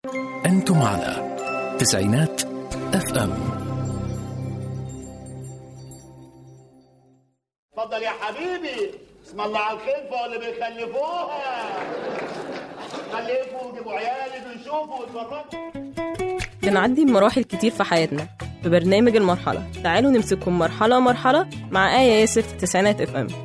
أنتم على تسعينات اف ام اتفضل يا حبيبي اسم الله على الخلفة اللي بيخلفوها خلفوا وجيبوا عيالي بنشوفوا واتفرجوا بنعدي بمراحل كتير في حياتنا في برنامج المرحلة تعالوا نمسكهم مرحلة مرحلة مع آية ياسر في تسعينات اف ام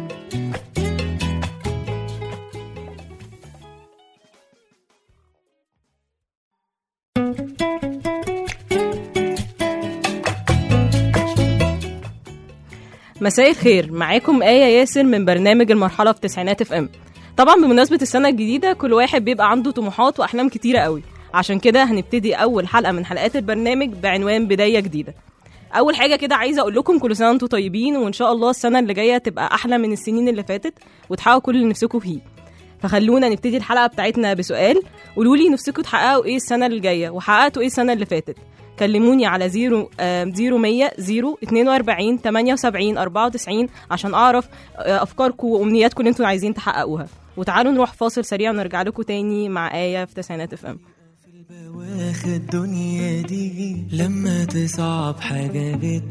مساء الخير معاكم آية ياسر من برنامج المرحلة في تسعينات اف ام طبعا بمناسبة السنة الجديدة كل واحد بيبقى عنده طموحات وأحلام كتيرة قوي عشان كده هنبتدي أول حلقة من حلقات البرنامج بعنوان بداية جديدة أول حاجة كده عايزة أقول لكم كل سنة وأنتم طيبين وإن شاء الله السنة اللي جاية تبقى أحلى من السنين اللي فاتت وتحققوا كل اللي نفسكم فيه فخلونا نبتدي الحلقة بتاعتنا بسؤال قولوا لي نفسكم تحققوا إيه السنة اللي جاية وحققتوا إيه السنة اللي فاتت كلموني على 0 0 100 0 42 78 94 عشان اعرف آه، افكاركم وامنياتكم اللي انتوا عايزين تحققوها وتعالوا نروح فاصل سريع ونرجع لكم تاني مع آية في تسعينات اف ام واخد الدنيا دي لما تصعب حاجة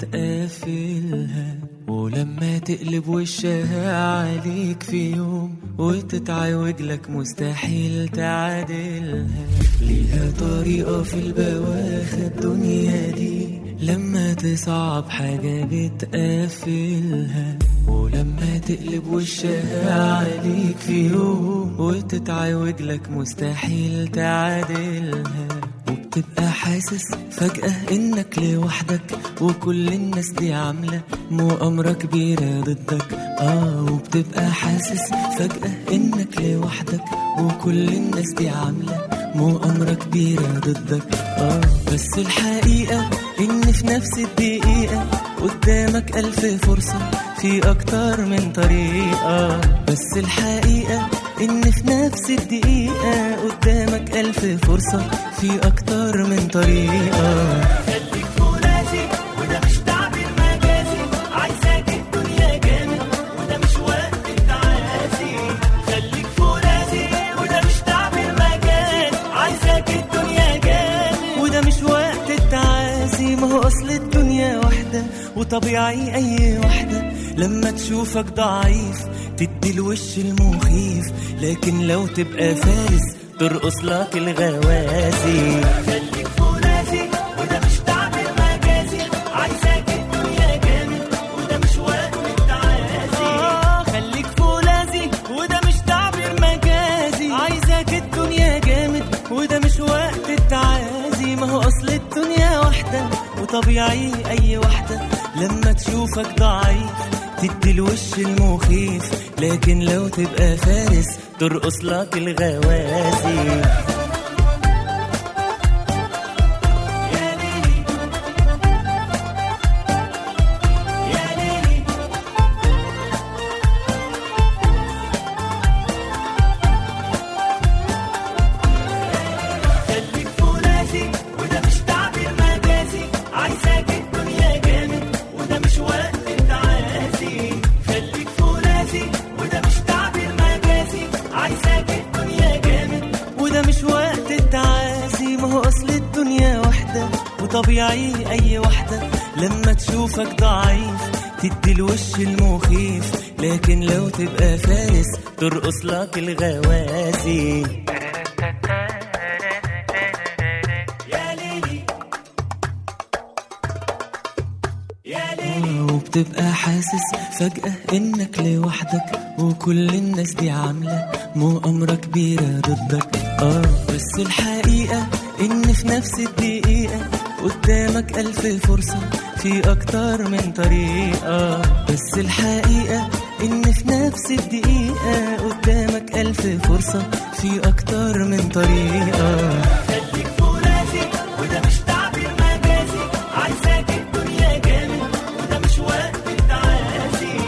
بتقفلها ولما تقلب وشها عليك في يوم وتتعوج لك مستحيل تعادلها ليها طريقة في البواخ الدنيا دي لما تصعب حاجة بتقفلها ولما تقلب وشها عليك في يوم وتتعوج لك مستحيل تعادلها وبتبقى حاسس فجأة انك لوحدك وكل الناس دي عاملة مؤامرة كبيرة ضدك اه وبتبقى حاسس فجأة انك لوحدك وكل الناس دي عاملة مؤامرة كبيرة ضدك اه بس الحقيقة ان في نفس الدقيقة قدامك ألف فرصة في أكتر من طريقة بس الحقيقة إن في نفس الدقيقة قدامك ألف فرصة في أكتر من طريقة خليك فولاذي وده مش تعبير مجازي عايزاك الدنيا جامد وده مش وقت التعازي خليك فولاذي وده مش تعبير مجازي عايزاك الدنيا جامد وده مش وقت التعازي ما هو أصل الدنيا واحدة وطبيعي أي واحدة لما تشوفك ضعيف تدي الوش المخيف لكن لو تبقى فارس ترقص لك الغوازي خليك فولاذي وده مش تعبير مجازي عايزاك الدنيا جامد وده مش وقت التعازي آه خليك فولاذي وده مش تعبير مجازي عايزاك الدنيا جامد وده مش وقت التعازي ما هو اصل الدنيا واحدة وطبيعي اي واحدة لما تشوفك ضعيف تدي الوش المخيف لكن لو تبقى فارس ترقص لك الغوازي يا ليلي يا ليلي خليك فولاذي وده مش تعبير مجازي عايزاك الدنيا جامد وده مش وقت التعازي خليك فولاذي وده مش تعبير مجازي عايزاك الدنيا جامد وده مش وقت التعازي ما هو اصل الدنيا واحدة وطبيعي اي واحدة لما تشوفك ضعيف تدي الوش المخيف لكن لو تبقى فارس ترقص لك الغوازي يا ليلي يا ليلي وبتبقى حاسس فجأة إنك لوحدك وكل الناس دي عاملة مؤامرة كبيرة ضدك آه بس الحقيقة إن في نفس الدقيقة قدامك ألف فرصة في أكتر من طريقة بس الحقيقة إن في نفس الدقيقة قدامك ألف فرصة في أكتر من طريقة خليك فولاذي وده مش تعبير مجازي عايزاك الدنيا جامد وده مش وقت التعازي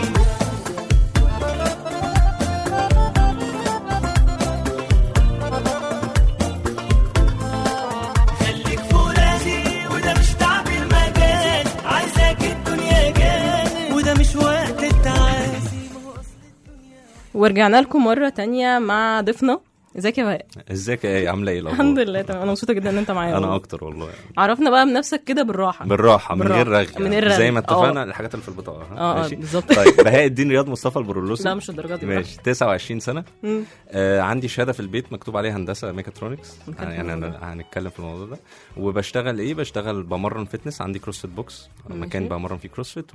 خليك فولاذي وده مش تعبير مجازي عايزاك الدنيا جامد وده مش وقت التعازي ورجعنا لكم مرة تانية مع ضيفنا ازيك يا بهاء ازيك يا ايه عامله ايه الاخبار الحمد لله تمام انا مبسوطه جدا ان انت معايا انا والله. اكتر والله عرفنا بقى بنفسك كده بالراحه بالراحه من بالراحة. غير رغي من غير رغي. زي ما اتفقنا اه. الحاجات اللي في البطاقه ها؟ اه اه ماشي بالظبط طيب بهاء الدين رياض مصطفى البرولوسي لا مش الدرجات دي ماشي 29 سنه مم. آه عندي شهاده في البيت مكتوب عليها هندسه ميكاترونكس ميكاترونكس. يعني انا هنتكلم في الموضوع ده وبشتغل ايه بشتغل بمرن فتنس عندي كروسفيت بوكس مكان ماشي. بمرن فيه كروسفيت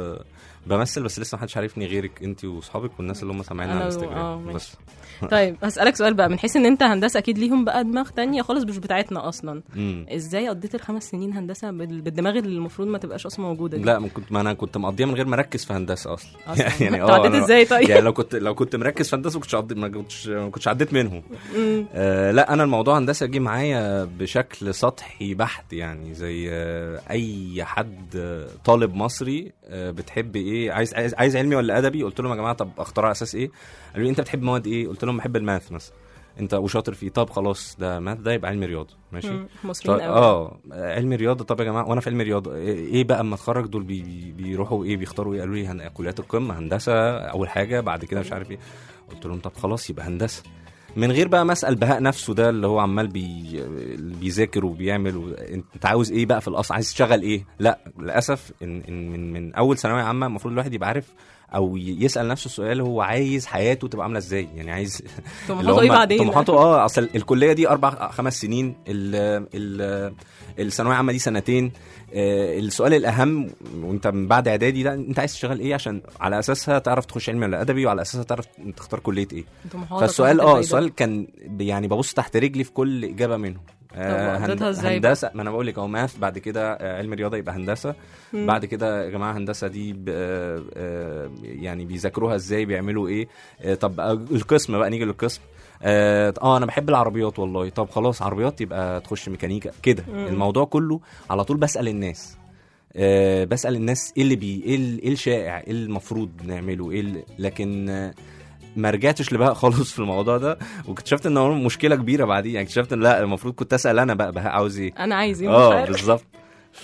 وبمثل بس لسه ما حدش عارفني غيرك انت واصحابك والناس اللي هم سامعيننا أنا على و- اه، الانستجرام ماشي. بس طيب هسألك سؤال بقى من حيث ان انت هندسه اكيد ليهم بقى دماغ تانية خالص مش بتاعتنا اصلا مم. ازاي قضيت الخمس سنين هندسه بال- بالدماغ اللي المفروض ما تبقاش اصلا موجوده دي لا ما كنت ما انا كنت مقضيها من غير ما اركز في هندسه اصلا أصلاً. يعني أنت عديت أنا- إزاي طيب؟ يعني لو كنت لو كنت مركز في هندسه ما كنتش عديت ما كنتش ما كنتش عديت منهم آه لا انا الموضوع هندسه جه معايا بشكل سطحي بحت يعني زي آه اي حد آه، طالب مصري آه بتحب ايه عايز عايز, عايز علمي ولا ادبي قلت لهم يا جماعه طب اختار على اساس ايه قالوا لي انت بتحب مواد ايه قلت لهم بحب الماث مثلا انت وشاطر فيه طب خلاص ده ماث ده يبقى علمي رياضه ماشي مم. مصريين طيب قوي اه علمي رياضه طب يا جماعه وانا في علمي رياضه ايه إيه بقى اما اتخرج دول بي بي- بيروحوا ايه بيختاروا ايه قالوا لي هن- كليات القمه هندسه اول حاجه بعد كده مش عارف ايه قلت لهم طب خلاص يبقى هندسه من غير بقى مسأل بهاء نفسه ده اللي هو عمال بي بيذاكر وبيعمل و... انت عاوز ايه بقى في الاصل عايز تشتغل ايه لا للاسف إن إن من من اول ثانويه عامه المفروض الواحد يبقى عارف او ي- يسال نفسه السؤال هو عايز حياته تبقى عامله ازاي يعني عايز اللي طموحاته ايه هم بعدين طموحاته اه اصل الكليه دي اربع خمس سنين ال ال الثانويه العامه دي سنتين آه، السؤال الاهم وانت من بعد اعدادي ده انت عايز تشتغل ايه عشان على اساسها تعرف تخش علمي ولا ادبي وعلى اساسها تعرف تختار كليه ايه طموحاتك فالسؤال وحاجات اه زي السؤال كان ب- يعني ببص تحت رجلي في كل اجابه منهم آه، طب هند- قضيتها ازاي بقى؟ هندسه ما انا بقول لك اهو ماث بعد كده آه، علم رياضه يبقى هندسه بعد كده يا جماعه هندسه دي ب- آه، آه، يعني بيذاكروها ازاي بيعملوا ايه آه، طب آه، القسم بقى نيجي للقسم اه آه، انا بحب العربيات والله طب خلاص عربيات يبقى تخش ميكانيكا كده الموضوع كله على طول بسال الناس أه بسال الناس ايه اللي بي ايه ال- إيه الشائع ايه المفروض نعمله ايه اللي- لكن آه، ما رجعتش لبهاء خالص في الموضوع ده واكتشفت ان هو مشكله كبيره بعدين يعني اكتشفت ان لا المفروض كنت اسال انا بقى بهاء عاوز ايه انا عايز ايه مش اه عارف. بالظبط ف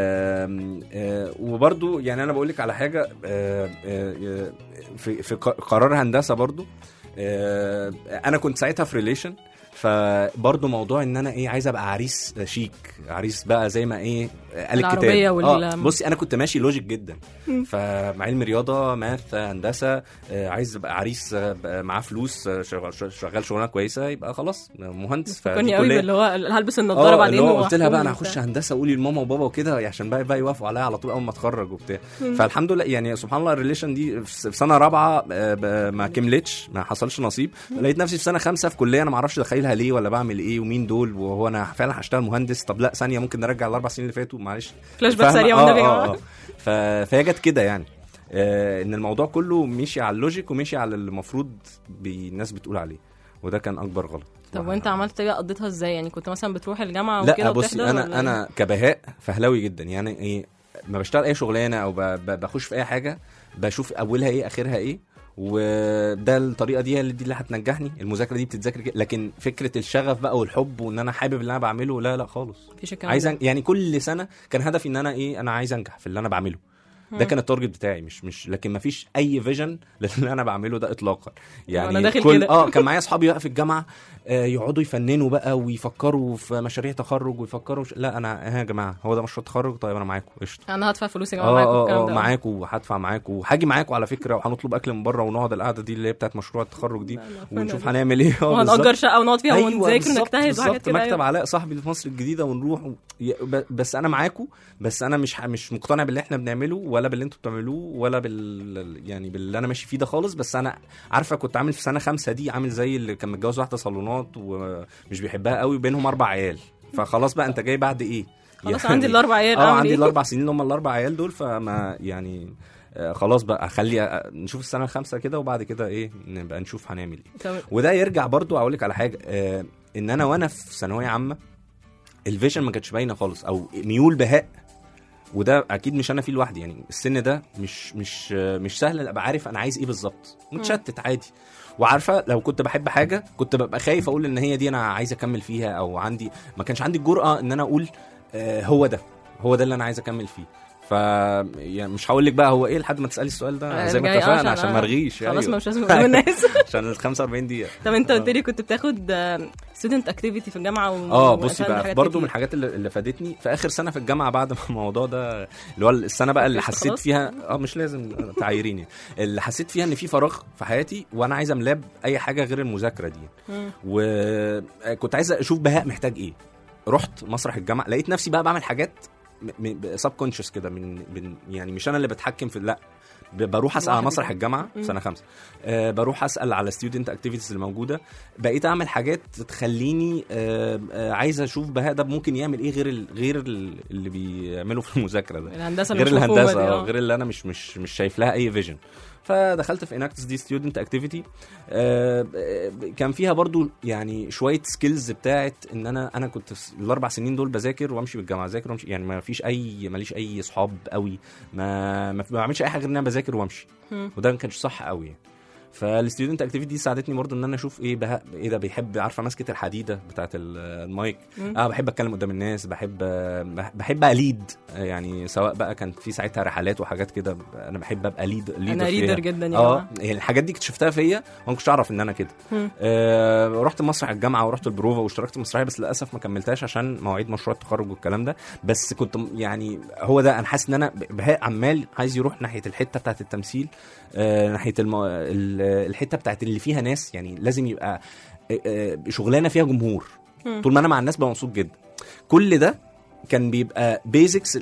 آه، وبرضو يعني انا بقول لك على حاجه آه، آه، في في ق- قرار هندسه برضو آه، انا كنت ساعتها في ريليشن فبرضه موضوع ان انا ايه عايز ابقى عريس شيك عريس بقى زي ما ايه قال الكتاب العربية وال- اه بصي انا كنت ماشي لوجيك جدا فمع علم رياضه ماث هندسه آه، عايز ابقى عريس آه، بقى معاه فلوس آه، شغال شغال شغلانه كويسه يبقى خلاص مهندس فكرني فدي قوي كلية. باللي هو هلبس النضاره اه بعدين اللي هو قلت لها بقى انا وهحكم هخش وبتاع. هندسه قولي لماما وبابا وكده عشان بقى بقى يوافقوا عليا على طول اول ما اتخرج وبتاع فالحمد لله يعني سبحان الله الريليشن دي في في سنه رابعه آه، ب- ما كملتش ما حصلش نصيب لقيت نفسي في سنه خمسه في كليه انا ما اعرفش داخلها ليه ولا بعمل ايه ومين دول وهو انا فعلا هشتغل مهندس طب لا ثانيه ممكن نرجع الاربع سنين اللي فاتوا معلش فلاش باك فاهمة؟ سريع آه، والنبي يا آه، جماعه آه. ف- فهي جت كده يعني آه، ان الموضوع كله مشي على اللوجيك ومشي على اللي المفروض بي- الناس بتقول عليه وده كان اكبر غلط طب وانت عملت ايه قضيتها ازاي يعني كنت مثلا بتروح الجامعه لا وكده بصي وبتحضر انا ولا انا كبهاء فهلاوي جدا يعني ايه ما بشتغل اي شغلانه او ب- ب- بخش في اي حاجه بشوف اولها ايه اخرها ايه وده الطريقه دي هي اللي دي اللي هتنجحني المذاكره دي بتتذاكر كده لكن فكره الشغف بقى والحب وان انا حابب اللي انا بعمله لا لا خالص مفيش الكلام عايز ده. أن... يعني كل سنه كان هدفي ان انا ايه انا عايز انجح في اللي انا بعمله ده كان التارجت بتاعي مش مش لكن ما فيش اي فيجن للي انا بعمله ده اطلاقا يعني أنا داخل كل كده. اه كان معايا اصحابي بقى في الجامعه آه يقعدوا يفننوا بقى ويفكروا في مشاريع تخرج ويفكروا ش... لا انا ها يا جماعه هو ده مشروع تخرج طيب انا معاكم قشطه انا هدفع فلوس يا جماعه اه معاكم اه الكلام اه ده معاكم وهدفع معاكم وهاجي معاكم على فكره وهنطلب اكل من بره ونقعد القعده دي اللي هي بتاعت مشروع التخرج دي ونشوف هنعمل ايه آه، وهنأجر بالظبط. شقه ونقعد فيها أيوة ونذاكر بالظبط، ونجتهد وحاجات بالظبط. كده مكتب أيوة. علاء صاحبي اللي في مصر الجديده ونروح و... ي- ب- بس انا معاكم بس انا مش ح- مش مقتنع باللي احنا بنعمله ولا باللي انتوا بتعملوه ولا بال يعني باللي انا ماشي فيه ده خالص بس انا عارفه كنت عامل في سنه خمسه دي عامل زي اللي كان متجوز واحده صالونات ومش بيحبها قوي بينهم اربع عيال فخلاص بقى انت جاي بعد ايه خلاص عندي الاربع عيال اه أعمل عندي إيه؟ الاربع سنين اللي هم الاربع عيال دول فما يعني آه خلاص بقى خلي آه، نشوف السنه الخامسه كده وبعد كده ايه نبقى نشوف هنعمل ايه طب وده يرجع برضو اقول لك على حاجه آه ان انا وانا في ثانويه عامه الفيجن ما كانتش باينه خالص او ميول بهاء وده اكيد مش انا فيه لوحدي يعني السن ده مش مش آه، مش سهل ابقى عارف انا عايز ايه بالظبط متشتت عادي وعارفه لو كنت بحب حاجه كنت ببقى خايف اقول ان هي دي انا عايز اكمل فيها او عندي ما كانش عندي الجرأه ان انا اقول آه هو ده هو ده اللي انا عايز اكمل فيه ف يعني مش هقول لك بقى هو ايه لحد ما تسالي السؤال ده زي ما جاي- آه، اتفقنا عشان آه، ما ارغيش خلاص أيوة. ما مش لازم قدام الناس عشان ال 45 دقيقه طب انت قلت لي كنت بتاخد ستودنت اكتيفيتي في الجامعه و... اه وأتمنى بصي بقى حاجات برضو كتير. من الحاجات اللي, اللي فادتني في اخر سنه في الجامعه بعد ما الموضوع ده اللي هو السنه بقى اللي مفيش حسيت خلاص؟ فيها اه مش لازم تعايريني اللي حسيت فيها ان في فراغ في حياتي وانا عايز املاه باي حاجه غير المذاكره دي وكنت عايز اشوف بهاء محتاج ايه رحت مسرح الجامعه لقيت نفسي بقى بعمل حاجات سب كونشس كده من, من يعني مش انا اللي بتحكم في لا ب- بروح اسال على لوحدك. مسرح الجامعه في سنه خمسه أه بروح اسال على ستودنت اكتيفيتيز اللي موجوده بقيت اعمل حاجات تخليني أه أه عايز اشوف بهاء ده ممكن يعمل ايه غير ال- غير ال- اللي بيعمله في المذاكره ده الهندسه اللي غير مش مفهومة الهندسه دي، اه اه. غير اللي انا مش مش مش شايف لها اي فيجن فدخلت في اناكتس دي ستودنت اكتيفيتي كان فيها برضو يعني شويه سكيلز بتاعت ان انا انا كنت في الاربع سنين دول بذاكر وامشي بالجامعه اذاكر وامشي يعني ما فيش اي ماليش اي صحاب قوي ما ما بعملش اي حاجه غير ان انا بذاكر وامشي وده ما كانش صح قوي يعني. فالستودنت اكتيفيتي دي ساعدتني برضه ان انا اشوف ايه بها ايه ده بيحب عارفه ماسكه الحديده بتاعت ال- المايك اه بحب اتكلم قدام الناس بحب بح- بحب اليد يعني سواء بقى كان في ساعتها رحلات وحاجات كده انا بحب ابقى ليد انا ليدر جدا يا اه جماعه يعني الحاجات دي اكتشفتها فيا وما كنتش اعرف ان انا كده مم. آه رحت مسرح الجامعه ورحت البروفا واشتركت مسرحيه بس للاسف ما كملتهاش عشان مواعيد مشروع التخرج والكلام ده بس كنت م- يعني هو ده انا حاسس ان انا بهاء عمال عايز يروح ناحيه الحته بتاعت التمثيل آه ناحيه المو... ال- الحته بتاعت اللي فيها ناس يعني لازم يبقى آه، آه، شغلانه فيها جمهور مم. طول ما انا مع الناس ببقى مبسوط جدا كل ده كان بيبقى بيزكس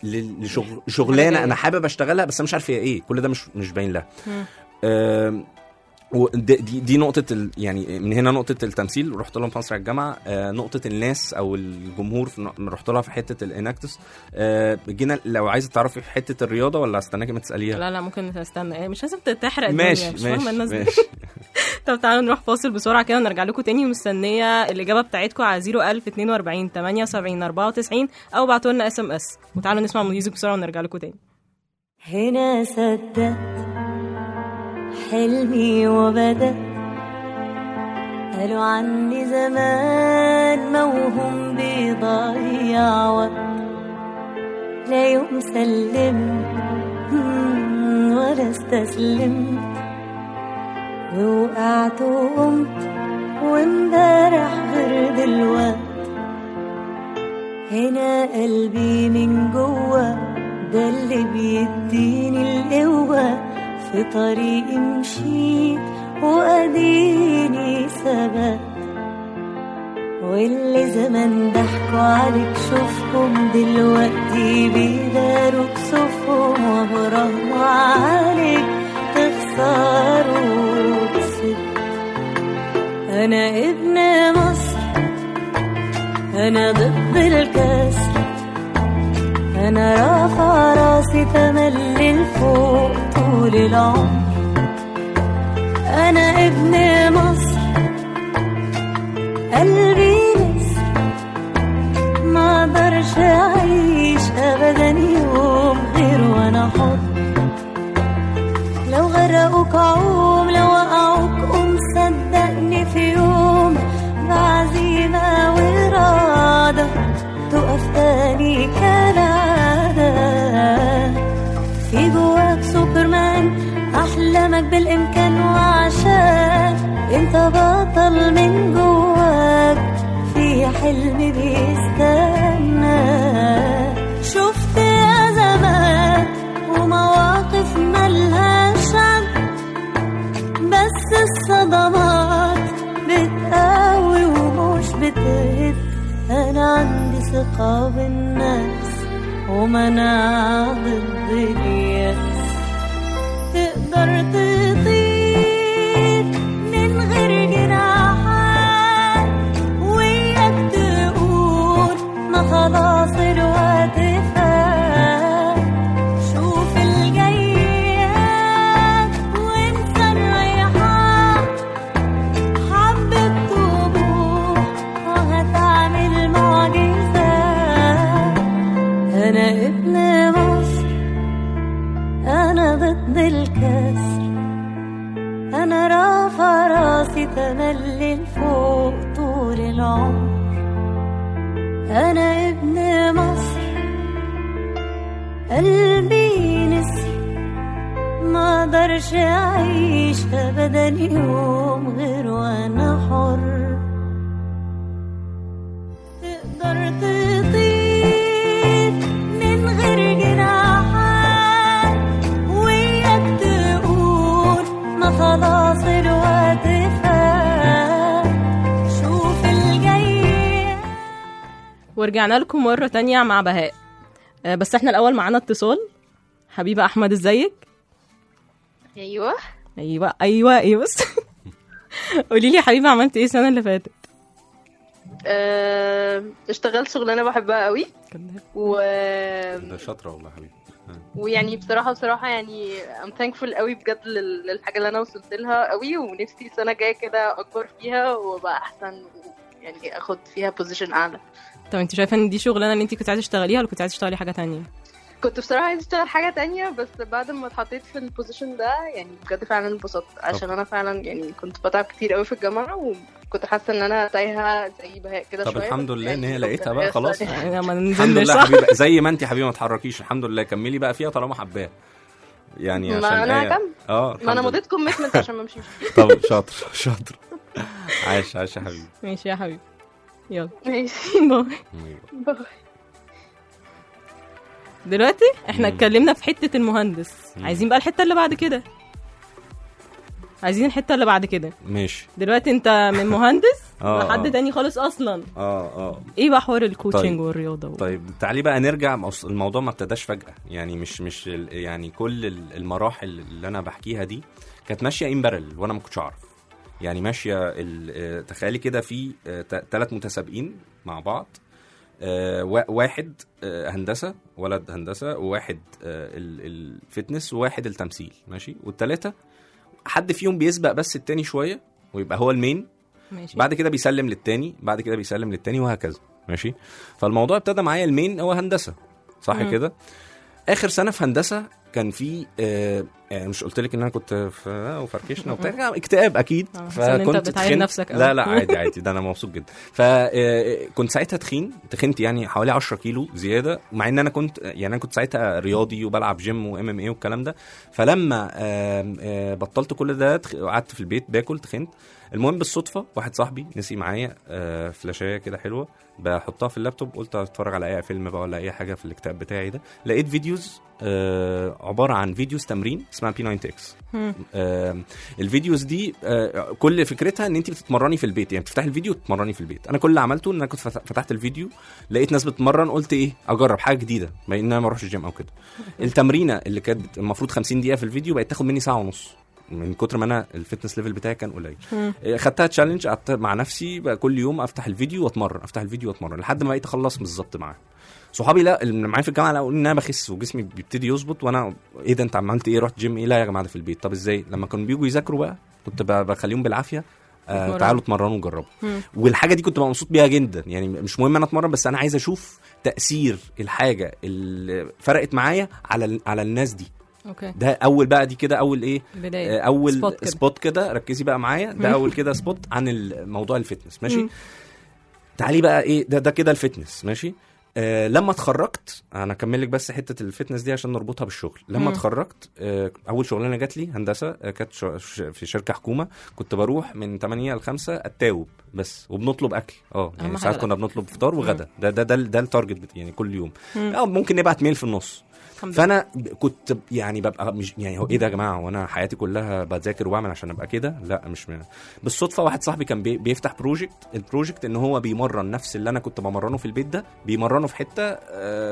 لشغلانه انا حابب اشتغلها بس انا مش عارف هي ايه كل ده مش مش باين لها مم. آم، ودي دي, دي نقطة ال يعني من هنا نقطة التمثيل رحت لهم في مسرح الجامعة آه نقطة الناس أو الجمهور في ن- رحت لها في حتة الاناكتس آه جينا لو عايزة تعرفي في حتة الرياضة ولا استناكي ما تسأليها لا لا ممكن نستنى إيه، مش لازم تحرق الدنيا ماشي مش فاهمه الناس ماشي دي ماشي طب تعالوا نروح فاصل بسرعه كده ونرجع لكم تاني ومستنيه الاجابه بتاعتكم على 01042 78 94 او ابعتوا لنا اس ام اس وتعالوا نسمع ميوزك بسرعه ونرجع لكم تاني هنا صدقت حلمي وبدأ قالوا عني زمان موهوم بيضيع وقت لا يوم سلمت مم، ولا استسلمت ووقعت وقمت وامبارح غير دلوقت هنا قلبي من جوه ده اللي بيديني القوة في طريقي مشيت وأديني ثبات واللي زمان ضحكوا عليك شوفهم دلوقتي بيداروا كسوفهم وبرغم عليك تخسروا كسبت أنا ابن مصر أنا ضد الكسر أنا رافع راسي تملي لفوق طول العمر أنا ابن مصر قلبي نسر ما اقدرش أعيش أبدا يوم غير وأنا حر لو غرقوك عوم لو وقعوك قوم صدقني في يوم بعزيمة وإرادة تقف تاني كالعادة في جواك سوبرمان أحلامك بالإمكان وعشان أنت بطل من جواك في حلم بيستنى شفت أزمات ومواقف ملهاش عد بس الصدمات بتقوي ومش بتهد انا عندي ثقة بالنفس ومناعة ضد اليأس تقدر تطير من غير جناحات وياك تقول ما خلاص الوقت فات شوف الجيات وانسى الريحان حبة طموح وهتعمل معجزات أنا ابن مصر أنا ضد الكسر أنا رافع راسي تملي لفوق طول العمر أنا ابن مصر قلبي نسر ما اقدرش اعيش ابدا يوم غير وانا حر تقدر تطير من غير جناحات وياك تقول ما خلاص الوقت فات شوف الجاي ورجعنا لكم مرة تانية مع بهاء آه، بس احنا الأول معانا اتصال حبيبة أحمد ازيك؟ ايوه أيوة أيوة أيوة بس قولي لي يا حبيبة عملت ايه السنة اللي فاتت؟ أه... اشتغلت شغلانه بحبها قوي و... ده شاطره والله يا حبيبي ويعني بصراحه بصراحه يعني I'm thankful قوي بجد لل- للحاجه اللي انا وصلت لها قوي ونفسي السنه الجايه كده اكبر فيها وابقى احسن يعني اخد فيها بوزيشن اعلى طب انت شايفة ان دي شغلانة اللي انت كنت عايزة تشتغليها ولا كنت عايزة تشتغلي حاجة تانية؟ كنت بصراحه عايزه اشتغل حاجه تانية بس بعد ما اتحطيت في البوزيشن ده يعني بجد فعلا انبسطت عشان انا فعلا يعني كنت بتعب كتير قوي في الجامعه وكنت حاسه ان انا تايهه زي بهاء كده طب شويه الحمد بس لله ان يعني هي لقيتها ربنا بقى خلاص يسر. يعني لما الحمد ننزل لله صح؟ حبيبي زي ما انت يا حبيبي ما تحركيش الحمد لله كملي بقى فيها طالما حباها يعني ما عشان أنا إيه؟ هكمل. اه ما انا الحمد لله. مضيت كوميتمنت عشان ما امشيش طب شاطر شاطر عاش عاش يا حبيبي ماشي يا حبيبي يلا ماشي باي باي دلوقتي احنا مم. اتكلمنا في حتة المهندس مم. عايزين بقى الحتة اللي بعد كده عايزين الحتة اللي بعد كده ماشي دلوقتي انت من مهندس اه لحد آه. تاني خالص اصلا اه اه ايه بقى حوار الكوتشنج طيب. والرياضة و... طيب تعالي بقى نرجع مص- الموضوع ما ابتداش فجأة يعني مش مش ال- يعني كل ال- المراحل اللي انا بحكيها دي كانت ماشية ان بارل وانا ما كنتش اعرف يعني ماشية ال- آه، تخيلي كده في ثلاث متسابقين مع بعض آه، وا- واحد آه، هندسة ولد هندسة وواحد آه، ال- الفتنس وواحد التمثيل ماشي والتلاتة حد فيهم بيسبق بس التاني شوية ويبقى هو المين ماشي بعد كده بيسلم للتاني بعد كده بيسلم للتاني وهكذا ماشي فالموضوع ابتدى معايا المين هو هندسه صح مم. كده اخر سنه في هندسه كان في آه يعني مش قلت لك ان انا كنت في آه، وفركشنا وبتاع اكتئاب اكيد آه، حاسة إن أنت بتعاير تخنت. نفسك أوي. لا لا عادي عادي ده انا مبسوط جدا فكنت ساعتها تخين تخنت يعني حوالي 10 كيلو زياده مع ان انا كنت يعني انا كنت ساعتها رياضي وبلعب جيم وام ام اي والكلام ده فلما آم، آه، بطلت كل ده تخ- قعدت في البيت باكل تخنت المهم بالصدفه واحد صاحبي نسي معايا آه، فلاشايه كده حلوه بحطها في اللابتوب قلت اتفرج على اي فيلم بقى ولا اي حاجه في الاكتئاب بتاعي ده لقيت فيديوز آه، عباره عن فيديوز تمرين اسمها بي 9 اكس الفيديوز دي آه، كل فكرتها ان انت بتتمرني في البيت يعني بتفتحي الفيديو وتتمرني في البيت انا كل اللي عملته ان انا كنت فت- فتحت الفيديو لقيت ناس بتتمرن قلت ايه اجرب حاجه جديده بما ان انا ما اروحش الجيم او كده التمرينه اللي كانت المفروض 50 دقيقه في الفيديو بقت تاخد مني ساعه ونص من كتر ما انا الفتنس ليفل بتاعي كان قليل إيه، خدتها تشالنج قعدت مع نفسي بقى كل يوم افتح الفيديو واتمرن افتح الفيديو واتمرن لحد ما بقيت اخلص بالظبط معاه صحابي لا اللي معايا في الجامعه لقوا ان انا بخس وجسمي بيبتدي يظبط وانا ايه ده انت عملت ايه رحت جيم ايه لا يا جماعه ده في البيت طب ازاي لما كانوا بيجوا يذاكروا بقى كنت ب- بخليهم بالعافيه آه يتمرنوا. تعالوا اتمرنوا وجربوا والحاجه دي كنت ببقى مبسوط بيها جدا يعني مش مهم انا اتمرن بس انا عايز اشوف تاثير الحاجه اللي فرقت معايا على ال- على الناس دي اوكي ده اول بقى دي كده اول ايه بداية آه، اول سبوت سبوت كده. كده, سبوت كده ركزي بقى معايا ده اول كده سبوت عن الموضوع الفتنس ماشي مم. تعالي بقى ايه ده ده كده الفتنس ماشي آه لما اتخرجت انا اكمل لك بس حته الفتنس دي عشان نربطها بالشغل لما مم. اتخرجت آه اول شغلانه جات لي هندسه آه كانت شو- ش- في شركه حكومه كنت بروح من 8 ل 5 اتاوب بس وبنطلب اكل اه يعني حاجة ساعات ده. كنا بنطلب فطار وغدا ده ده ده, ده التارجت بت- يعني كل يوم مم. اه ممكن نبعت ميل في النص الحمد لله فانا ب- كنت ب- يعني ببقى مش يعني هو ايه ده يا جماعه وانا حياتي كلها بذاكر واعمل عشان ابقى كده لا مش م... بالصدفه واحد صاحبي كان بي... بيفتح بروجكت البروجكت ان هو بيمرن نفس اللي انا كنت بمرنه في البيت ده بيمرنه في حته آه،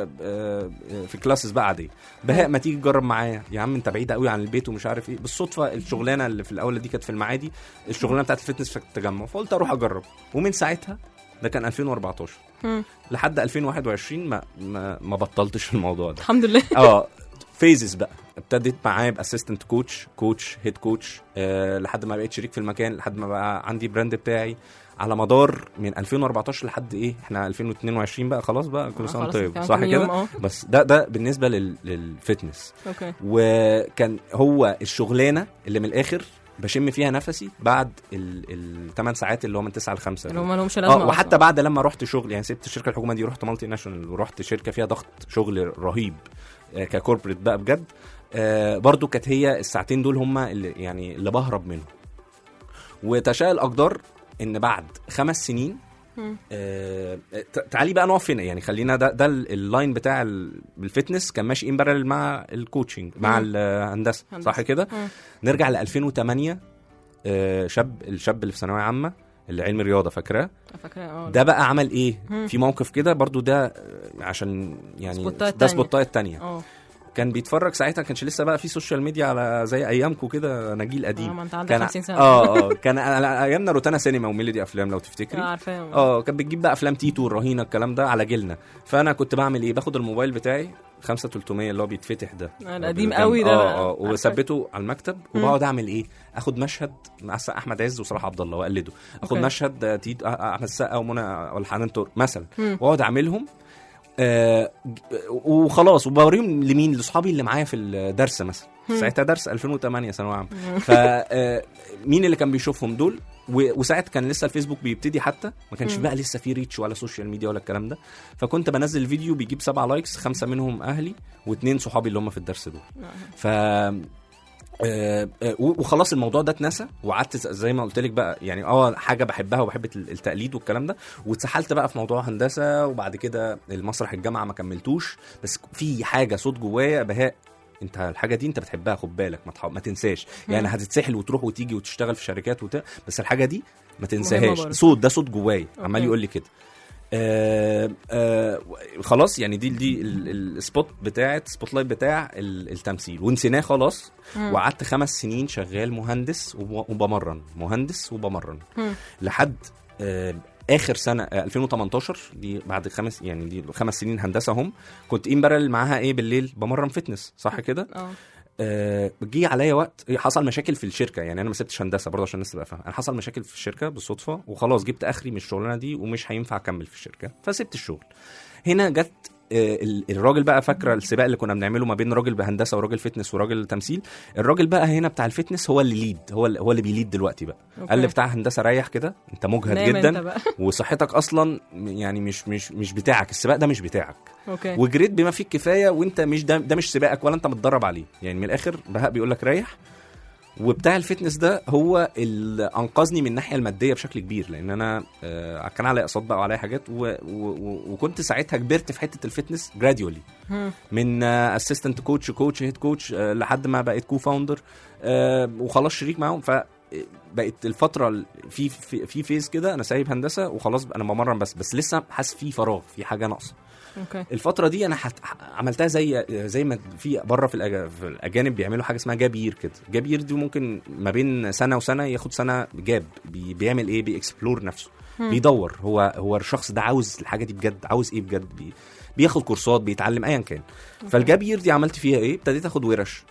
آه، آه، في كلاسز بقى عاديه بهاء ما تيجي تجرب معايا يا عم انت بعيد قوي عن البيت ومش عارف ايه بالصدفه الشغلانه اللي في الاول دي كانت في المعادي الشغلانه بتاعت الفتنس في التجمع فقلت اروح اجرب ومن ساعتها ده كان 2014 مم. لحد 2021 ما ما, ما بطلتش الموضوع ده الحمد لله اه فيزز بقى ابتديت معاه باسيستنت كوتش كوتش هيد كوتش أه لحد ما بقيت شريك في المكان لحد ما بقى عندي براند بتاعي على مدار من 2014 لحد ايه احنا 2022 بقى خلاص بقى كل آه، سنه خلاص، وأنت طيب كمان صح كام يوم كده أهو. بس ده ده بالنسبه لل للفتنس اوكي وكان هو الشغلانه اللي من الاخر بشم فيها نفسي بعد الثمان ساعات اللي هو من 9 ل 5 اللي هم ما لهمش لازمه اه وحتى أصلاً. بعد لما رحت شغل يعني سبت الشركه الحكومه دي ورحت مالتي ناشونال ورحت شركه فيها ضغط شغل رهيب آه، ككوربريت بقى بجد آه، برضو كانت هي الساعتين دول هم اللي يعني اللي بهرب منهم وتشاء الاقدار ان بعد خمس سنين آه ت- تعالي بقى نقف هنا يعني خلينا ده ده ال- اللاين بتاع ال- الفتنس كان ماشي ان مع الكوتشنج مع مم. الهندسه هندسة. صح كده مم. نرجع ل 2008 آه شاب الشاب اللي في ثانويه عامه اللي علم رياضه فاكراه فاكره اه ده بقى عمل ايه مم. في موقف كده برضو ده آه، عشان يعني سبوتات ده تانية. سبوتات تانية اه كان بيتفرج ساعتها كانش لسه بقى في سوشيال ميديا على زي ايامكم كده انا جيل آه، قديم ما انت عندك كان 50 سنه اه اه كان على ايامنا روتانا سينما وميلودي افلام لو تفتكري اه عارفاهم اه كانت بتجيب بقى افلام تيتو الرهينه الكلام ده على جيلنا فانا كنت بعمل ايه باخد الموبايل بتاعي 5300 اللي هو بيتفتح ده آه، القديم بالجنب. قوي ده اه بقى. اه عارفة. وثبته على المكتب وبقعد اعمل ايه اخد مشهد مع السقا احمد عز وصلاح عبد الله واقلده اخد أوكي. مشهد آه، تيت آه، احمد السقا ومنى والحنان ترك مثلا مم. واقعد اعملهم آه ج- وخلاص وبوريهم لمين لاصحابي اللي معايا في الدرس مثلا ساعتها درس 2008 ثانويه عامه فمين اللي كان بيشوفهم دول و- وساعت كان لسه الفيسبوك بيبتدي حتى ما كانش بقى لسه في ريتش ولا سوشيال ميديا ولا الكلام ده فكنت بنزل الفيديو بيجيب سبعة لايكس خمسه منهم اهلي واثنين صحابي اللي هم في الدرس دول ف آه، آه، وخلاص الموضوع ده اتنسى وقعدت ز- زي ما قلت لك بقى يعني اه حاجه بحبها وبحب الت- التقليد والكلام ده واتسحلت بقى في موضوع هندسه وبعد كده المسرح الجامعه ما كملتوش بس في حاجه صوت جوايا بهاء انت الحاجه دي انت بتحبها خد بالك ما, تح... ما تنساش يعني هتتسحل وتروح وتيجي وتشتغل في شركات وت... بس الحاجه دي ما تنساهاش برضه. صوت ده صوت جوايا عمال أوكي. يقول لي كده آه آه خلاص يعني دي دي ال- ال- السبوت بتاعت سبوت لايت بتاع ال- التمثيل ونسيناه خلاص وقعدت خمس سنين شغال مهندس وب- وبمرن مهندس وبمرن مم. لحد آه اخر سنه آه 2018 دي بعد خمس يعني دي خمس سنين هندسه هم كنت ايه بارل معاها ايه بالليل بمرن فتنس صح كده اه آه، جه عليا وقت حصل مشاكل في الشركه يعني انا ما سبتش هندسه برضه عشان الناس تبقى فاهمه انا حصل مشاكل في الشركه بالصدفه وخلاص جبت اخري من الشغلانه دي ومش هينفع اكمل في الشركه فسبت الشغل هنا جت آه، ال- الراجل بقى فاكره السباق اللي كنا بنعمله ما بين راجل بهندسه وراجل فتنس وراجل تمثيل الراجل بقى هنا بتاع الفتنس هو اللي ليد هو اللي هو اللي بيليد دلوقتي بقى أوكي. قال لي بتاع هندسه ريح كده انت مجهد نام انت جدا بقى وصحتك اصلا يعني مش مش مش بتاعك السباق ده مش بتاعك اوكي وجريت بما فيه الكفايه وانت مش ده, ده مش سباقك ولا انت متدرب عليه يعني من الاخر بهاء بيقول لك ريح وبتاع الفتنس ده هو اللي انقذني من الناحيه الماديه بشكل كبير لان انا آه، كان عليا اقساط بقى وعليا حاجات و و و وكنت ساعتها كبرت في حته الفتنس جراديولي مم. من اسيستنت كوتش كوتش هيد كوتش لحد ما بقيت كو فاوندر وخلاص شريك معاهم ف بقت الفتره ال- في في, في فيز كده انا سايب هندسه وخلاص انا بمرن بس بس لسه حاسس في فراغ في حاجه ناقصه اوكي الفتره دي انا حت... عملتها زي زي ما في بره في, الأج... في الاجانب بيعملوا حاجه اسمها جابير كده جابير دي ممكن ما بين سنه وسنه ياخد سنه جاب بي... بيعمل ايه بيكسبلور نفسه بيدور هو هو الشخص ده عاوز الحاجه دي بجد عاوز ايه بجد بي... بياخد كورسات بيتعلم ايا كان فالجابير دي عملت فيها ايه ابتديت اخد ورش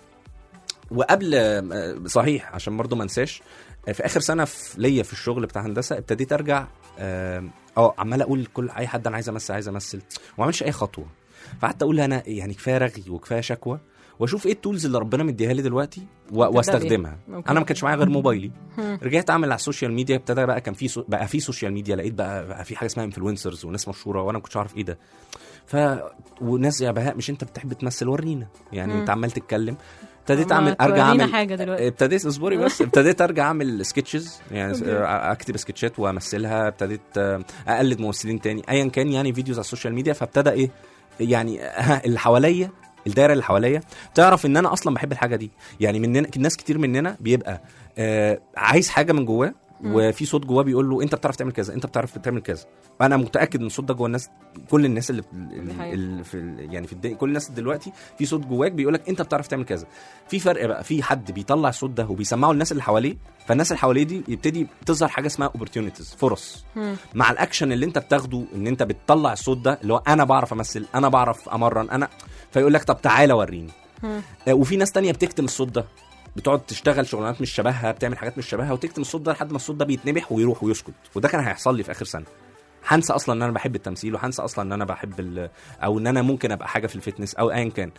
وقبل آه، صحيح عشان برضو ما انساش آه، في اخر سنه في ليا في الشغل بتاع هندسه ابتديت ارجع اه آه، عمال اقول لكل اي حد انا عايز امثل عايز امثل وما اعملش اي خطوه فقعدت اقول انا يعني كفايه رغي وكفايه شكوى واشوف ايه التولز اللي ربنا مديها لي دلوقتي و- تبدأ واستخدمها بيها. أوكي. انا ما كانش معايا غير موبايلي مم. رجعت اعمل على السوشيال ميديا ابتدى بقى كان في سو... بقى في سوشيال ميديا لقيت بقى, بقى في حاجه اسمها انفلونسرز وناس مشهوره وانا ما كنتش اعرف ايه ده ف وناس يا بهاء مش انت بتحب تمثل ورينا يعني مم. انت عمال تتكلم ابتديت أما اعمل ارجع تورينا اعمل حاجه دلوقتي ابتديت اصبري بس ابتديت ارجع اعمل سكتشز يعني أوكي. آه، اكتب سكتشات وامثلها ابتديت آه، اقلد ممثلين تاني ايا كان يعني فيديوز على السوشيال ميديا فابتدى ايه يعني ها اللي حواليا الدايره اللي حواليا تعرف ان انا اصلا بحب الحاجه دي يعني مننا ناس كتير مننا بيبقى آه عايز حاجه من جواه وفي صوت جواه بيقول له انت بتعرف تعمل كذا انت بتعرف تعمل كذا انا متاكد ان الصوت ده جوه الناس كل الناس اللي, حقيقة. اللي في ال- يعني في الدنيا كل الناس دلوقتي في صوت جواك بيقول لك انت بتعرف تعمل كذا في فرق بقى في حد بيطلع الصوت ده وبيسمعه للناس اللي حواليه فالناس اللي حواليه دي يبتدي تظهر حاجه اسمها اوبورتيونيتيز فرص مم. مع الاكشن اللي انت بتاخده ان انت بتطلع الصوت ده اللي هو انا بعرف امثل انا بعرف امرن انا فيقول لك طب تعالى وريني مم. آه، وفي ناس تانية بتكتم الصوت ده بتقعد تشتغل شغلانات مش شبهها بتعمل حاجات مش شبهها وتكتم الصوت ده لحد ما الصوت ده بيتنبح ويروح ويسكت وده كان هيحصل لي في اخر سنه هنسى اصلا ان انا بحب التمثيل وهنسى اصلا ان انا بحب ال- او ان انا ممكن ابقى حاجه في الفتنس او ايا كان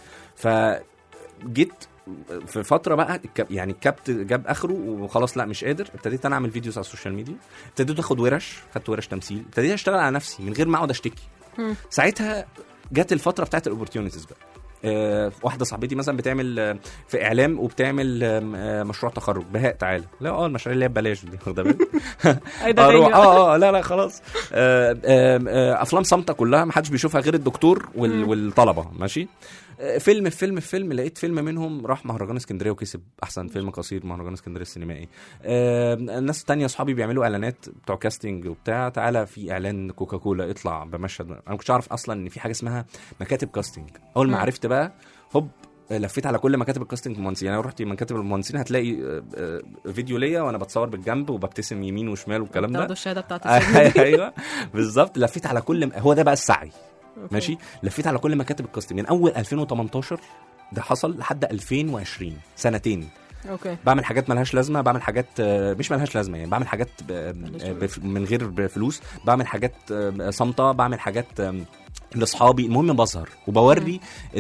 فجيت في فتره بقى الك- يعني الكابت جاب اخره وخلاص لا مش قادر ابتديت انا اعمل فيديوز على السوشيال ميديا ابتديت اخد ورش خدت ورش تمثيل ابتديت اشتغل على نفسي من غير ما اقعد اشتكي مم. ساعتها جت الفتره بتاعت الاوبورتيونيتيز بقى آه، واحده صاحبتي مثلا بتعمل آه، في اعلام وبتعمل آم، آه، مشروع تخرج بهاء تعالى لا اه المشاريع اللي هي ببلاش دي واخده بالك اي ده اروح تاني بقى. اه اه لا لا خلاص آه، آم، آه، افلام صامته كلها ما حدش بيشوفها غير الدكتور وال- والطلبه ماشي آه، فيلم في فيلم في فيلم لقيت فيلم منهم راح مهرجان اسكندريه وكسب احسن فيلم قصير مهرجان اسكندريه السينمائي آه، الناس التانية اصحابي بيعملوا اعلانات بتوع كاستنج وبتاع تعالى في اعلان كوكاكولا اطلع بمشهد انا ما كنتش اعرف اصلا ان في حاجه اسمها مكاتب كاستنج اول ما مم. عرفت بقى هوب لفيت على كل مكاتب الكاستنج المهندسين يعني رحت مكاتب المهندسين هتلاقي آه، آه، فيديو ليا وانا بتصور بالجنب وببتسم يمين وشمال والكلام ده تاخدوا الشهاده بتاعت السجن دي. ايوه بالظبط لفيت على كل م... هو ده بقى السعي أوكي. ماشي لفيت على كل مكاتب الكاستنج من اول 2018 ده حصل لحد 2020 سنتين اوكي بعمل حاجات ملهاش لازمه بعمل حاجات آه، مش ملهاش لازمه يعني بعمل حاجات ب... آه، بف... من غير فلوس بعمل حاجات آه، صامته بعمل حاجات آم، لاصحابي المهم بظهر وبوري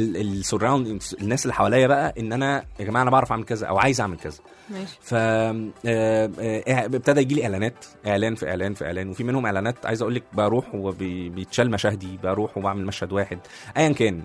السراوند الناس اللي حواليا بقى ان انا يا جماعه انا بعرف اعمل كذا او عايز اعمل كذا ماشي ف آه، آه، ابتدى يجي لي اعلانات اعلان في اعلان في اعلان وفي منهم اعلانات عايز اقول لك بروح وبيتشال مشاهدي بروح وبعمل مشهد واحد ايا كان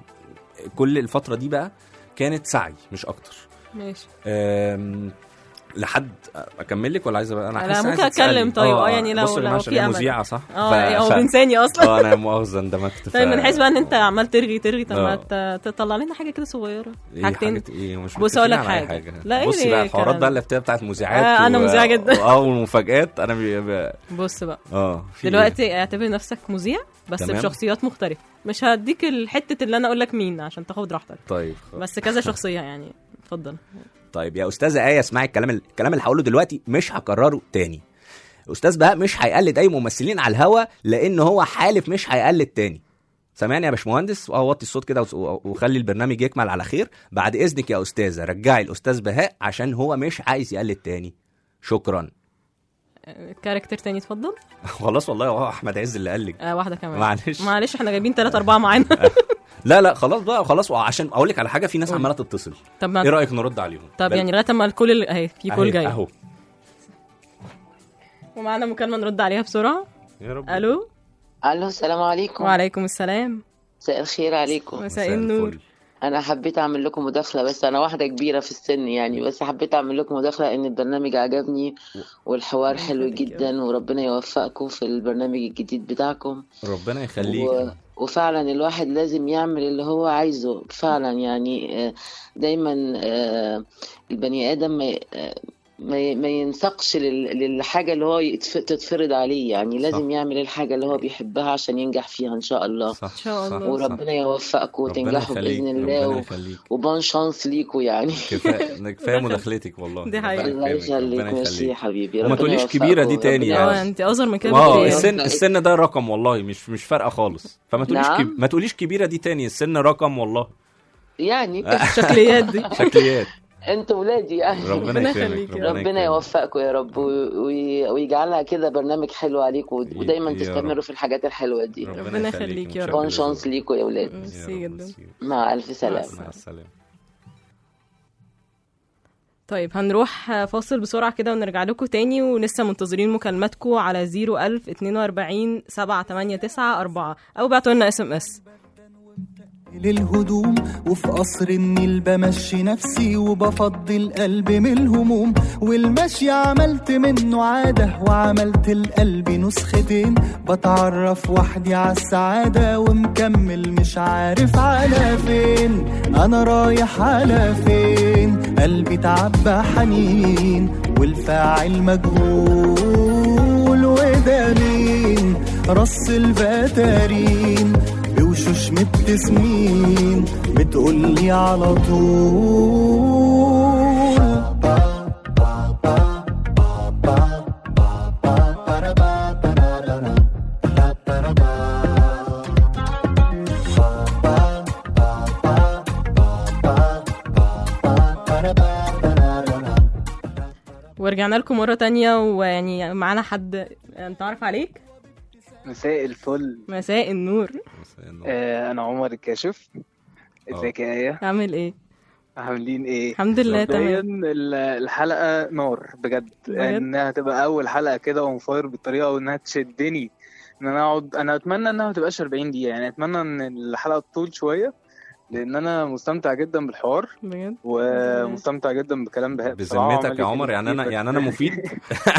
كل الفتره دي بقى كانت سعي مش اكتر ماشي آم، لحد اكمل لك ولا عايزه بقى انا لا، حاسس ممكن عايزة تسألي. أتكلم طيب، آه، يعني لو- بصوا يا جماعة لو عشان في هي أمل. مذيعه صح اه ف- هو ف- بينساني اصلا اه انا مؤاخذه اندمجت طيب من حيث بقى ان انت عمال ترغي ترغي طب ما آه. ت- تطلع لنا حاجه كده صغيره إيه حاجتين حاجة ايه مش بص أقول لك متفقين على أي حاجة. لا، إيه بصي بقى إيه الحوارات الكلام بقى ده؟ اللي بتاعت المذيعات آه، أنا و- مذيعة جدا. اه والمفاجآت انا بي... بي... بص بقى اه في إيه؟ دلوقتي اعتبر نفسك مذيع بس تمام. بشخصيات مختلفه مش هديك الحته اللي انا اقول لك مين عشان تاخد راحتك طيب خلاص. بس كذا شخصيه يعني اتفضل طيب يا استاذه ايه اسمعي الكلام الكلام اللي هقوله دلوقتي مش هكرره تاني استاذ بهاء مش هيقلد اي ممثلين على الهوا لان هو حالف مش هيقلد تاني سامعني يا باشمهندس اه وطي الصوت كده وس- وخلي البرنامج يكمل على خير بعد اذنك يا استاذه رجعي الاستاذ بهاء عشان هو مش عايز يقلد تاني شكرا آه، كاركتر تاني اتفضل خلاص والله هو احمد عز اللي قال لك آه واحده كمان معلش. معلش احنا جايبين ثلاثة أربعة معانا لا لا خلاص بقى خلاص عشان اقول لك على حاجه في ناس عماله تتصل طب ايه ما رايك نرد عليهم طب بل- يعني لغايه اما الكل اللي اهي في كول أهي- جاي اهو ومعانا مكالمه نرد عليها بسرعه يا رب الو الو السلام عليكم وعليكم السلام مساء الخير عليكم مساء النور الفل. انا حبيت اعمل لكم مداخله بس انا واحده كبيره في السن يعني بس حبيت اعمل لكم مداخله ان البرنامج عجبني والحوار حلو يخليك يا جدا وربنا يوفقكم في البرنامج الجديد بتاعكم ربنا يخليك و... وفعلا الواحد لازم يعمل اللي هو عايزه فعلا يعني آه، دايما آه، البني ادم ما ي- آه، ما ي- ما ينسقش لل- للحاجه اللي هو يتف- تتفرض عليه يعني لازم صح. يعمل الحاجه اللي هو بيحبها عشان ينجح فيها ان شاء الله صح إن شاء صح، الله. صح. وربنا يوفقكم ربنا وتنجحوا يخليك، باذن الله ربنا و... يخليك وبون شانس ليكوا يعني كفايه كفايه مداخلتك والله دي حقيقة. ربنا الله يكرمك، ربنا يخليك ميرسي يا يخليك. حبيبي وما ربنا تقوليش يوفقكم كبيرة دي تاني وربنا يعني. اه انت اصغر من كده اه بكتير. السن السن ده رقم والله مش مش فارقه خالص فما تقوليش نعم. كب... ما تقوليش كبيره دي تاني السن رقم والله يعني الشكليات دي شكليات انتوا ولادي يعني ربنا ربنا يكرمك يخليك يا ربنا يكرمك. يوفقكم يا رب و- وي- ويجعلها كده برنامج حلو عليكم و- يا ودايما رب. تستمروا في الحاجات الحلوة دي ربنا يخليك يا رب. بون شانس ليكم يا ولاد ميرسي جدا مع ألف سلامة مع السلامه طيب هنروح فاصل بسرعة كده ونرجع لكم تاني ولسه منتظرين مكالماتكم على 01000 42 789 4 أو بعتوا لنا اس ام اس للهدوم وفي قصر النيل بمشي نفسي وبفضي القلب من الهموم والمشي عملت منه عادة وعملت القلب نسختين بتعرف وحدي على السعادة ومكمل مش عارف على فين أنا رايح على فين قلبي تعبى حنين والفاعل مجهول وده مين رص الفتارين بوشوش مبتسمين بتقولي على طول ورجعنا لكم مرة تانية ويعني معانا حد انت عارف عليك مساء الفل مساء النور آه انا عمر الكاشف ازيك يا ايه عامل ايه عاملين ايه الحمد لله مبدئيا تمام ال- الحلقه نار بجد بجد؟ انها تبقى اول حلقه كده ومفاير بالطريقه وانها تشدني ان انا اقعد انا اتمنى انها ما تبقاش 40 دقيقه يعني اتمنى ان الحلقه تطول شويه لان انا مستمتع جدا بالحوار بجد ومستمتع جدا بكلام بهاء بصراحة بذمتك وعمال يا عمر يتكلم يعني انا كتير، يعني بس- انا مفيد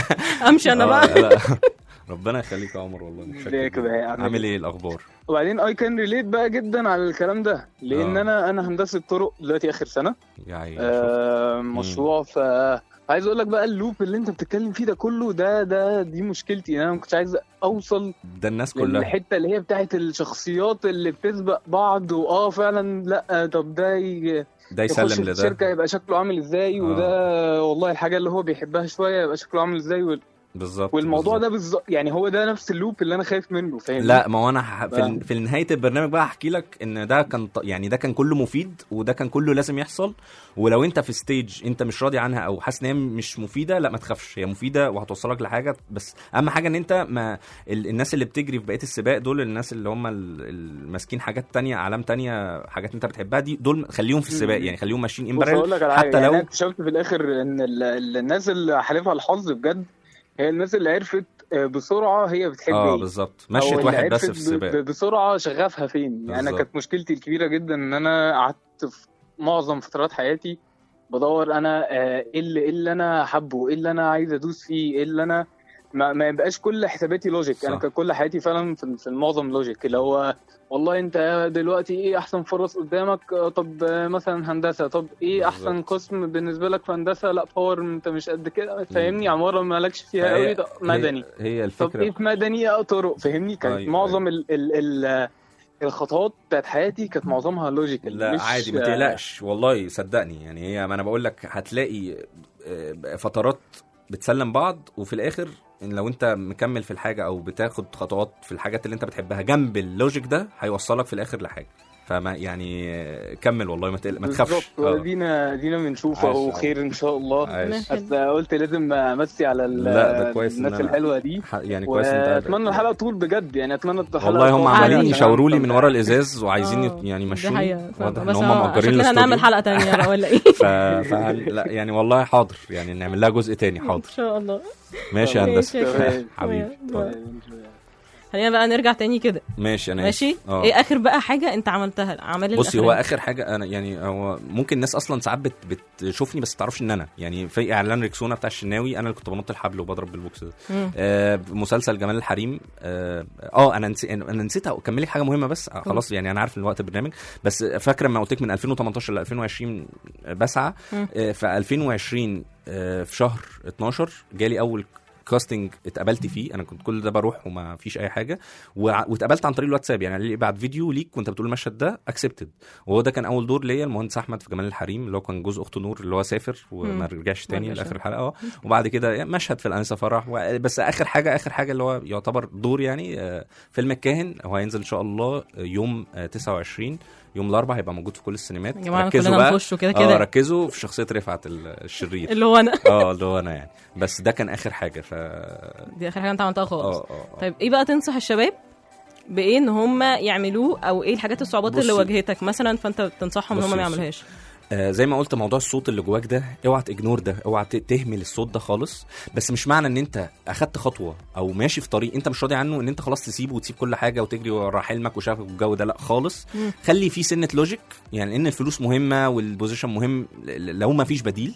امشي انا آه، بقى لا. ربنا يخليك يا عمر والله متشكر ليه كده جداً. يا عم؟ عامل ايه الاخبار وبعدين اي كان ريليت بقى جدا على الكلام ده لان آه. انا انا هندسه طرق دلوقتي اخر سنه يا عيني شفت. آه مشروع ف عايز اقول لك بقى اللوب اللي انت بتتكلم فيه ده كله ده ده دي مشكلتي انا ما كنتش عايز اوصل ده الناس كلها للحته اللي هي بتاعت الشخصيات اللي بتسبق بعض واه فعلا لا طب ده ي- ده يخش يسلم في لده الشركه يبقى شكله عامل ازاي آه. وده والله الحاجه اللي هو بيحبها شويه يبقى شكله عامل ازاي وال- بالظبط والموضوع بالظبط. ده بالظبط يعني هو ده نفس اللوب اللي انا خايف منه فاهم لا ما هو انا ح- في, بقى. ال- في نهايه البرنامج بقى هحكي لك ان ده كان ط- يعني ده كان كله مفيد وده كان كله لازم يحصل ولو انت في ستيج انت مش راضي عنها او حاسس ان هي مش مفيده لا ما تخافش هي مفيده وهتوصلك لحاجه بس اهم حاجه ان انت ما ال- الناس اللي بتجري في بقيه السباق دول الناس اللي هم ال- ال- ماسكين حاجات تانية اعلام تانية حاجات انت بتحبها دي دول خليهم في السباق مم. يعني خليهم ماشيين بص اقول امبارل لك على حاجه حتى يعني انا لو اكتشفت في الاخر ان ال- ال- الناس اللي حالفها الحظ بجد هي الناس اللي عرفت آه، بسرعه هي بتحب اه ايه بالظبط أو مشيت اللي واحد بس عرفت في ب- السباق ب- بسرعه شغفها فين يعني انا بالظبط. كانت مشكلتي الكبيره جدا ان انا قعدت في معظم فترات حياتي بدور انا آه، ايه اللي إيه اللي انا حابه ايه اللي انا عايز ادوس فيه ايه اللي انا ما, ما يبقاش كل حساباتي لوجيك انا صح. كان كل حياتي فعلا في, في المعظم لوجيك اللي هو والله انت دلوقتي ايه احسن فرص قدامك آه، طب آه، مثلا هندسه طب ايه احسن بالظبط. قسم بالنسبه لك في هندسه لا باور انت مش قد كده فاهمني عماره مالكش فيها فهي- قوي طب مدني هي, هي طب الفكره ايه في مدني اه طرق فاهمني كانت أيوة، معظم ال ال ال الخطوات بتاعت حياتي كانت معظمها لوجيكال لا مش عادي ما تقلقش والله صدقني يعني هي ما انا بقول لك هتلاقي آه، فترات بتسلم بعض وفي الاخر إن لو انت مكمل في الحاجه او بتاخد خطوات في الحاجات اللي انت بتحبها جنب اللوجيك ده هيوصلك في الاخر لحاجه فما يعني آه، كمل والله ما تقلق ما تخافش بالظبط آه. دينا دينا بنشوف عاش اهو يا خير ان شاء الله عايش. بس قلت لازم امسي على ال- لا ده كويس إن الناس أنا- الحلوه دي ح- يعني كويس انت واتمنى الحلقه طول بجد يعني اتمنى الحلقه والله هم تطول عمالين عشان يشاوروا لي أنا من ورا الازاز وعايزين آه، يت- يعني دي يمشوني حقيقة واضح ان بس هم آه، مأجرين شكلنا الاستوديو هنعمل حلقة تانية بقى ولا ايه؟ ف... ف... لا يعني والله حاضر يعني نعمل لها جزء تاني ان حاضر شاء الله ماشي يا ماشي هندسه يا كريم. حبيبي تمام. اتفضل. خلينا بقى نرجع تاني كده ماشي انا ماشي آسف. اه ايه اخر بقى حاجة انت عملتها الاعمال بصي هو الأخرانية؟ اخر حاجه انا يعني هو ممكن الناس اصلا ساعات بت بتشوفني بس ما تعرفش ان انا يعني في اعلان ريكسونا بتاع الشناوي انا اللي كنت بنط الحبل وبضرب بالبوكس ده مم. آه مسلسل جمال الحريم اه آه، انا نسي انا نسيت اكمل لك حاجه مهمه بس آه خلاص يعني انا عارف ان وقت البرنامج بس فاكره لما قلت لك من 2018 ل 2020 بسعى مم. آه في 2020 آه في شهر 12 جالي اول كاستنج اتقابلت فيه انا كنت كل ده بروح وما فيش اي حاجه وع- واتقابلت عن طريق الواتساب يعني اللي بعد فيديو ليك وانت بتقول المشهد ده اكسبتد وهو ده كان اول دور ليا المهندس احمد في جمال الحريم اللي هو كان جوز اخته نور اللي هو سافر وما مم. رجعش تاني ما رجعش. لاخر الحلقه اه وبعد كده يعني مشهد في الانسه فرح و- بس اخر حاجه اخر حاجه اللي هو يعتبر دور يعني آه، فيلم الكاهن هو هينزل ان شاء الله يوم آه، 29 يوم الاربعاء هيبقى موجود في كل السينمات يا جماعة ركزوا كلنا بقى نخشه كده اه كده ركزوا في شخصيه رفعت ال- الشرير اللي هو انا اه اللي هو انا يعني بس ده كان اخر حاجه ف دي اخر حاجة انت عملتها اه خالص اه آه. طيب ايه بقى تنصح الشباب بايه ان هم يعملوه او ايه الحاجات الصعوبات اللي بصي. واجهتك مثلا فانت تنصحهم ان هم بصي، ما بصي. يعملوهاش آه زي ما قلت موضوع الصوت اللي جواك ده اوعى تجنور ده اوعى ت- تهمل الصوت ده خالص بس مش معنى ان انت اخدت خطوه او ماشي في طريق انت مش راضي عنه ان انت خلاص تسيبه وتسيب كل حاجه وتجري ورا حلمك وشغفك والجو ده لا خالص مم. خلي فيه سنه لوجيك يعني ان الفلوس مهمه والبوزيشن مهم ل- لو ما فيش بديل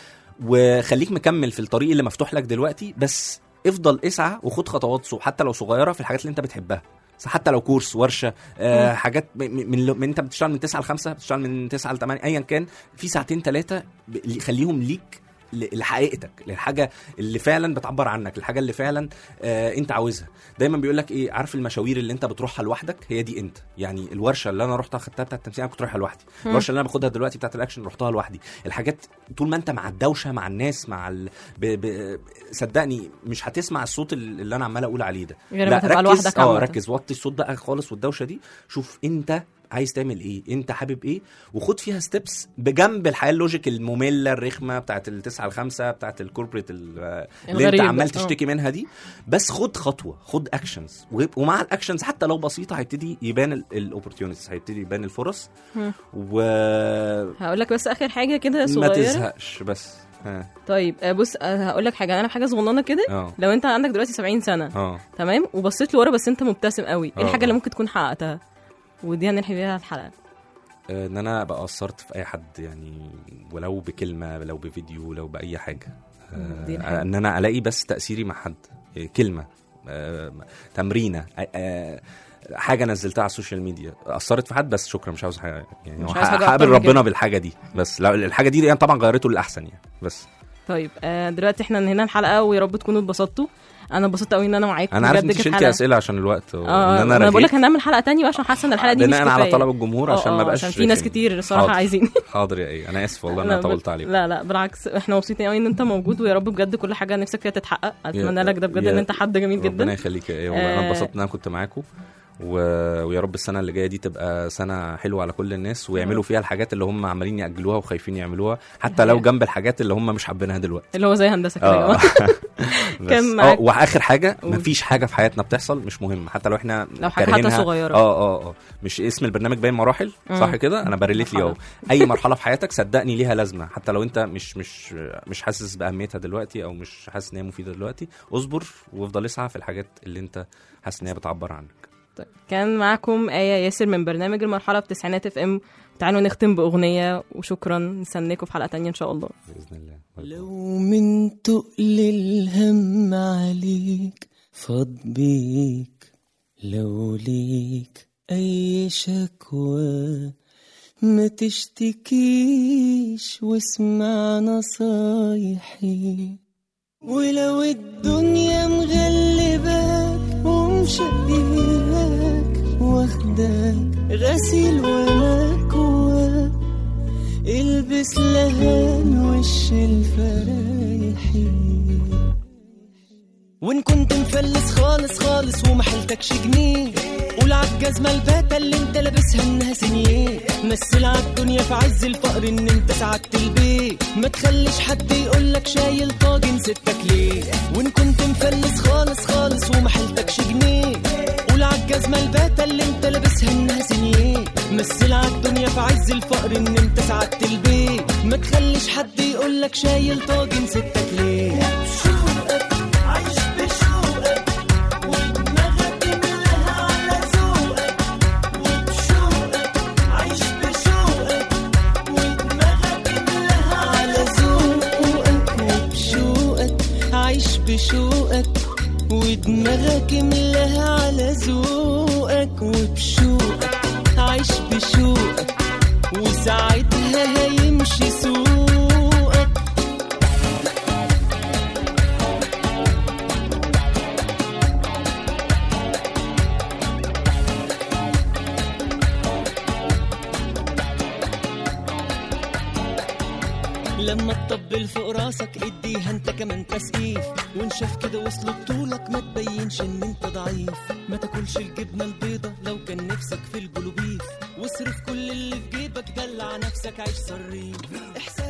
وخليك مكمل في الطريق اللي مفتوح لك دلوقتي بس افضل اسعى وخد خطوات صغ- حتى لو صغيره في الحاجات اللي انت بتحبها حتى لو كورس ورشه آه مم. حاجات م- م- من, من انت بتشتغل من 9 ل 5 بتشتغل من 9 ل 8 ايا كان في ساعتين ثلاثه خليهم ليك ل- لحقيقتك للحاجه اللي فعلا بتعبر عنك الحاجه اللي فعلا آه انت عاوزها دايما بيقول لك ايه عارف المشاوير اللي انت بتروحها لوحدك هي دي انت يعني الورشه اللي انا رحتها خدتها بتاعت التمثيل انا كنت رايحها لوحدي مم. الورشه اللي انا باخدها دلوقتي بتاعت الاكشن رحتها لوحدي الحاجات طول ما انت مع الدوشه مع الناس مع ال... ب... ب... صدقني مش هتسمع الصوت اللي انا عمال اقول عليه ده غير لا ما تبقى ركز لوحدك اه عامة. ركز وطي الصوت بقى خالص والدوشه دي شوف انت عايز تعمل ايه انت حابب ايه وخد فيها ستيبس بجنب الحياه اللوجيك الممله الرخمه بتاعت التسعة الخمسة بتاعت الكوربريت ال- اللي انت الغريب ده. عمال اه. تشتكي منها دي بس خد خطوه خد اكشنز ومع الاكشنز حتى لو بسيطه هيبتدي يبان الاوبورتيونيتيز هيبتدي يبان الفرص مم. وما هقول لك بس اخر حاجة كده صغيرة تزهقش بس ها طيب آه، بص آه، هقول لك حاجة انا بحاجة صغننة كده اه لو انت عندك دلوقتي 70 سنة اه تمام وبصيت لورا بس انت مبتسم قوي ايه اه. الحاجة اللي ممكن تكون حققتها ودي هننهي بيها الحلقة آه، ان انا ابقى اثرت في اي حد يعني ولو بكلمه لو بفيديو لو باي حاجه آه، دي الحاجة. ان انا الاقي بس تاثيري مع حد آه، كلمه آه، تمرينه آه، آه، حاجه نزلتها على السوشيال ميديا اثرت في حد بس شكرا مش عاوز حاجه يعني مش هو عايز حاجة أكتر هقابل من ربنا كده. بالحاجه دي بس لو الحاجه دي يعني طبعا غيرته للاحسن يعني بس طيب آه دلوقتي احنا هنا الحلقه ويا رب تكونوا اتبسطتوا انا اتبسطت قوي ان انا معاكم انا عارف بجد انت كانت شلتي حلقة- اسئله عشان الوقت اه ان انا بقول رغيت. لك هنعمل حلقه تانية بقى عشان حاسه ان الحلقه دي مش بناء على كفاية. طلب الجمهور اه عشان ما اه بقاش عشان في ناس رخم. كتير الصراحه حاضر. عايزين حاضر يا ايه انا اسف والله ان لا انا بل- طولت عليكم لا لا بالعكس احنا مبسوطين قوي ان انت موجود ويا رب بجد كل حاجه نفسك فيها تتحقق اتمنى لك ده بجد يا- ان انت حد جميل ربنا جدا يخليك يا ايه والله انا آه. اتبسطت ان انا كنت معاكم و... ويا رب السنه اللي جايه دي تبقى سنه حلوه على كل الناس ويعملوا فيها الحاجات اللي هم عمالين ياجلوها وخايفين يعملوها حتى لو جنب الحاجات اللي هم مش حابينها دلوقتي اللي هو زي هندسه كده يا اه جماعه بس كان اه معاك- واخر حاجه قول. مفيش حاجه في حياتنا بتحصل مش مهم حتى لو احنا لو حاجة حتى كارهينها. صغيرة. اه اه اه مش اسم البرنامج باين مراحل مم. صح كده انا بريليت لي اهو اي مرحله في حياتك صدقني ليها لازمه حتى لو انت مش مش مش حاسس باهميتها دلوقتي او مش حاسس ان هي مفيده دلوقتي اصبر وافضل اسعى في الحاجات اللي انت حاسس ان هي بتعبر عنك طيب كان معاكم آية ياسر من برنامج المرحلة في تسعينات اف ام تعالوا نختم بأغنية وشكرا نستناكم في حلقة تانية إن شاء الله باذن الله لو من تقل الهم عليك فاض بيك لو ليك أي شكوى ما تشتكيش واسمع نصايحي ولو الدنيا مغلباك ومشقياك واخداك غسيل ومكواك البس لهان وش الفرايحي وان كنت مفلس خالص خالص وما حيلتكش جنيه قول عالجزمة الباتة اللي انت لابسها انها سنيه مثل عالدنيا في عز الفقر ان انت سعدت البيت ما تخليش حد يقولك شايل طاجن ستك ليه وان كنت مفلس خالص خالص وما حيلتكش جنيه قول عالجزمة الباتة اللي انت لابسها انها سنيه مثل عالدنيا في عز الفقر ان انت سعدت البيت ما تخليش حد يقولك شايل طاجن ستك ليه عايش بشوقك ودماغك ملها على ذوقك وبشوقك عايش بشوقك ودماغك ملها على ذوقك وبشوقك عايش بشوقك ودماغك ملها على ذوقك وبشوقك عايش بشوقك وساعتها هيمشي سوقك لما تطبل فوق راسك اديها انت كمان تسقيف وان شاف كده وصل بطولك ما تبينش ان انت ضعيف ما تاكلش الجبنه البيضه لو كان نفسك في البلوبيف واصرف كل اللي في جيبك دلع نفسك عيش صريف احساس